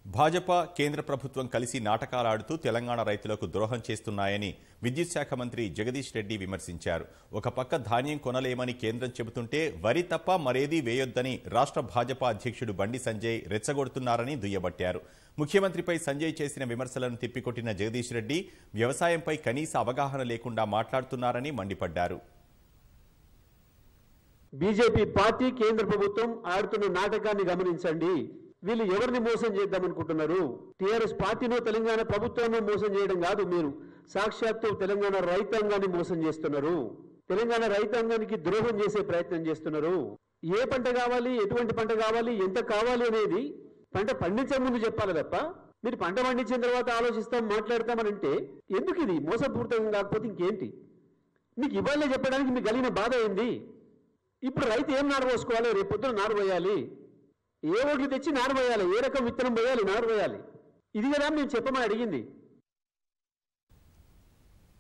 భాజపా కేంద్ర ప్రభుత్వం కలిసి నాటకాలాడుతూ తెలంగాణ రైతులకు ద్రోహం చేస్తున్నాయని విద్యుత్ శాఖ మంత్రి జగదీష్ రెడ్డి విమర్శించారు ఒక పక్క ధాన్యం కొనలేమని కేంద్రం చెబుతుంటే వరి తప్ప మరేదీ వేయొద్దని రాష్ట్ర భాజపా అధ్యక్షుడు బండి సంజయ్ రెచ్చగొడుతున్నారని దుయ్యబట్టారు ముఖ్యమంత్రిపై సంజయ్ చేసిన విమర్శలను తిప్పికొట్టిన జగదీష్ రెడ్డి వ్యవసాయంపై కనీస అవగాహన లేకుండా మాట్లాడుతున్నారని మండిపడ్డారు బీజేపీ పార్టీ కేంద్ర ప్రభుత్వం ఆడుతున్న నాటకాన్ని గమనించండి వీళ్ళు ఎవరిని మోసం చేద్దామనుకుంటున్నారు టీఆర్ఎస్ పార్టీనో తెలంగాణ ప్రభుత్వాన్ని మోసం చేయడం కాదు మీరు సాక్షాత్తు తెలంగాణ రైతాంగాన్ని మోసం చేస్తున్నారు తెలంగాణ రైతాంగానికి ద్రోహం చేసే ప్రయత్నం చేస్తున్నారు ఏ పంట కావాలి ఎటువంటి పంట కావాలి ఎంత కావాలి అనేది పంట పండించే ముందు చెప్పాలి తప్ప మీరు పంట పండించిన తర్వాత ఆలోచిస్తాం మాట్లాడతామని అంటే ఎందుకు ఇది మోసపూరితం కాకపోతే ఇంకేంటి మీకు ఇవాళే చెప్పడానికి మీకు కలిగిన బాధ ఏంది ఇప్పుడు రైతు ఏం నారు పోసుకోవాలి రేపు పొద్దున నారు పోయాలి ఏ ఓట్లు తెచ్చి నారు పోయాలి ఏ రకం విత్తనం పోయాలి నారు పోయాలి ఇది కదా మేము చెప్పమని అడిగింది